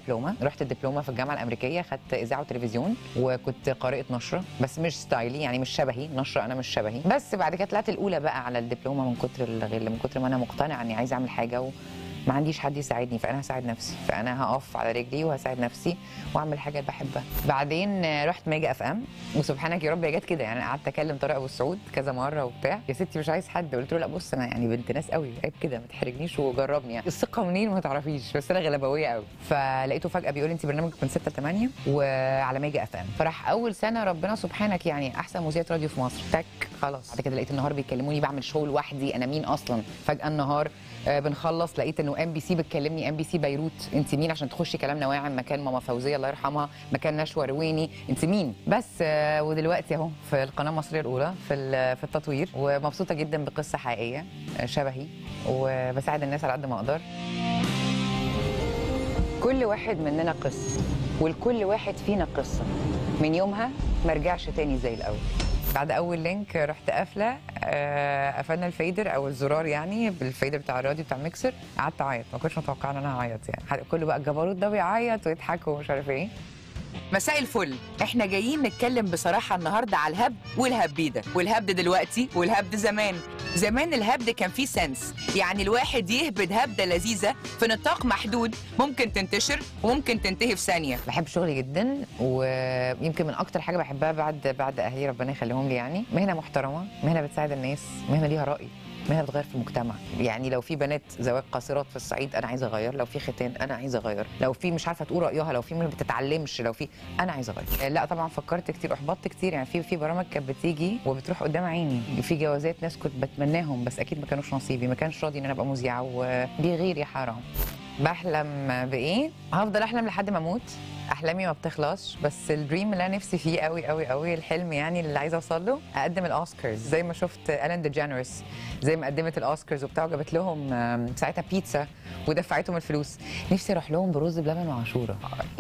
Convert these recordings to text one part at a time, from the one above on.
دبلومه رحت الدبلومه في الجامعه الامريكيه خدت اذاعه وتلفزيون وكنت قارئه نشره بس مش ستايلي يعني مش شبهي نشره انا مش شبهي بس بعد كده طلعت الاولى بقى على الدبلومه من كتر الغل من كتر ما انا مقتنعه اني عايزه اعمل حاجه و... ما عنديش حد يساعدني فانا هساعد نفسي فانا هقف على رجلي وهساعد نفسي واعمل حاجه اللي بحبها بعدين آه، رحت ميجا اف ام وسبحانك يا رب هي جت كده يعني أنا قعدت اكلم طارق ابو السعود كذا مره وبتاع يا ستي مش عايز حد قلت له لا بص انا يعني بنت ناس قوي عيب كده ما تحرجنيش وجربني يعني الثقه منين ما تعرفيش بس انا غلبويه قوي فلقيته فجاه بيقول لي انت برنامجك من 6 ل 8 وعلى ميجا اف ام فراح اول سنه ربنا سبحانك يعني احسن مذيعه راديو في مصر تك خلاص بعد كده لقيت النهار بيكلموني بعمل شو لوحدي انا مين اصلا فجاه النهار آه، بنخلص لقيت انه ام بي سي بتكلمني ام بي سي بيروت انت مين عشان تخشي كلام نواعم مكان ماما فوزيه الله يرحمها مكان نشوى رويني انت مين بس آه، ودلوقتي اهو في القناه المصريه الاولى في ال- في التطوير ومبسوطه جدا بقصه حقيقيه آه، شبهي وبساعد الناس على قد ما اقدر كل واحد مننا قصه ولكل واحد فينا قصه من يومها ما رجعش تاني زي الاول بعد اول لينك رحت قافله آه، قفلنا الفيدر او الزرار يعني بالفيدر بتاع الراديو بتاع الميكسر قعدت اعيط ما كنتش متوقعه ان انا هعيط يعني حد- كله بقى الجبروت ده بيعيط ويضحك ومش عارف ايه مساء الفل احنا جايين نتكلم بصراحه النهارده على الهبد والهبيده والهبد دلوقتي والهبد زمان زمان الهبد كان فيه سنس يعني الواحد يهبد هبده لذيذه في نطاق محدود ممكن تنتشر وممكن تنتهي في ثانيه بحب شغلي جدا ويمكن من اكتر حاجه بحبها بعد بعد اهلي ربنا يخليهم لي يعني مهنه محترمه مهنه بتساعد الناس مهنه ليها راي مهنه بتغير في المجتمع يعني لو في بنات زواج قاصرات في الصعيد انا عايزه اغير لو في ختان انا عايزه اغير لو في مش عارفه تقول رايها لو في ما بتتعلمش لو في انا عايزه اغير لا طبعا فكرت كتير احبطت كتير يعني في في برامج كانت بتيجي وبتروح قدام عيني في جوازات ناس كنت بتمناهم بس اكيد ما كانوش نصيبي ما كانش راضي ان انا ابقى مذيعه وبيغير يا حرام بحلم بايه هفضل احلم لحد ما اموت احلامي ما بتخلصش بس الدريم اللي انا نفسي فيه قوي قوي قوي الحلم يعني اللي عايزه اوصل له اقدم الاوسكارز زي ما شفت الان ديجينيرس زي ما قدمت الاوسكارز وبتاع وجابت لهم آم، ساعتها بيتزا ودفعتهم الفلوس نفسي اروح لهم برز بلبن وعاشوره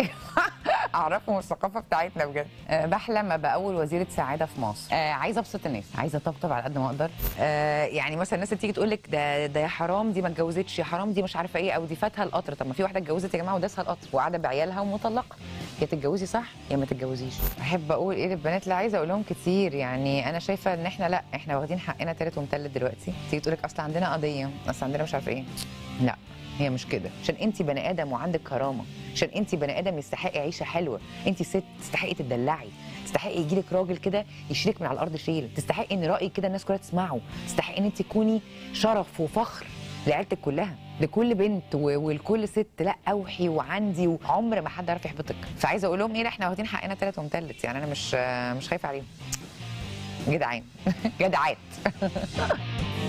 اعرفهم الثقافه بتاعتنا بجد أه بحلم ابقى اول وزيره سعاده في مصر أه عايزه ابسط الناس عايزه اطبطب على قد ما اقدر أه يعني مثلا الناس اللي تيجي تقول لك ده ده يا حرام دي ما اتجوزتش يا حرام دي مش عارفه ايه او دي فاتها القطر طب ما في واحده اتجوزت يا جماعه وداسها القطر وقاعده بعيالها ومطلقه يا تتجوزي صح يا ما تتجوزيش احب اقول ايه للبنات اللي عايزه اقول لهم كتير يعني انا شايفه ان احنا لا احنا واخدين حقنا تالت ومتلت دلوقتي تيجي تقول لك اصل عندنا قضيه اصل عندنا مش عارفه ايه لا هي مش كده عشان انت بني ادم وعندك كرامه عشان انت بني ادم يستحقي عيشه حلوه انت ست تستحقي تدلعي تستحقي يجي لك راجل كده يشيلك من على الارض شيل تستحقي ان رايك كده الناس كلها تسمعه تستحقي ان انت تكوني شرف وفخر لعيلتك كلها لكل بنت و- ولكل ست لا اوحي وعندي وعمر ما حد عرف يحبطك فعايزه اقول لهم ايه لا احنا واخدين حقنا تلات ومتلت يعني انا مش مش خايفه عليهم جدعان جدعات